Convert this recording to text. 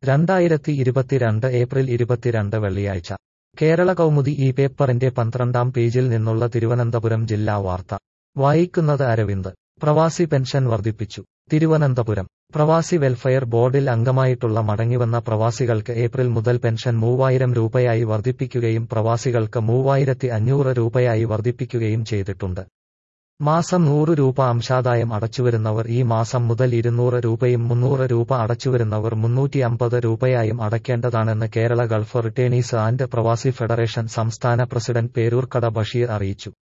രണ്ടായിരത്തി ഇരുപത്തിരണ്ട് ഏപ്രിൽ ഇരുപത്തിരണ്ട് വെള്ളിയാഴ്ച കേരള കൗമുദി ഈ പേപ്പറിന്റെ പന്ത്രണ്ടാം പേജിൽ നിന്നുള്ള തിരുവനന്തപുരം ജില്ലാ വാർത്ത വായിക്കുന്നത് അരവിന്ദ് പ്രവാസി പെൻഷൻ വർദ്ധിപ്പിച്ചു തിരുവനന്തപുരം പ്രവാസി വെൽഫെയർ ബോർഡിൽ അംഗമായിട്ടുള്ള മടങ്ങിവന്ന പ്രവാസികൾക്ക് ഏപ്രിൽ മുതൽ പെൻഷൻ മൂവായിരം രൂപയായി വർദ്ധിപ്പിക്കുകയും പ്രവാസികൾക്ക് മൂവായിരത്തി അഞ്ഞൂറ് രൂപയായി വർദ്ധിപ്പിക്കുകയും ചെയ്തിട്ടുണ്ട് മാസം നൂറ് രൂപ അംശാദായം അടച്ചുവരുന്നവർ ഈ മാസം മുതൽ ഇരുന്നൂറ് രൂപയും മുന്നൂറ് രൂപ അടച്ചുവരുന്നവർ മുന്നൂറ്റി അമ്പത് രൂപയായും അടയ്ക്കേണ്ടതാണെന്ന് Kerala Gulf returnees and Pravasi federation സംസ്ഥാന പ്രസിഡന്റ് പേരൂർക്കട ബഷീർ അറിയിച്ചു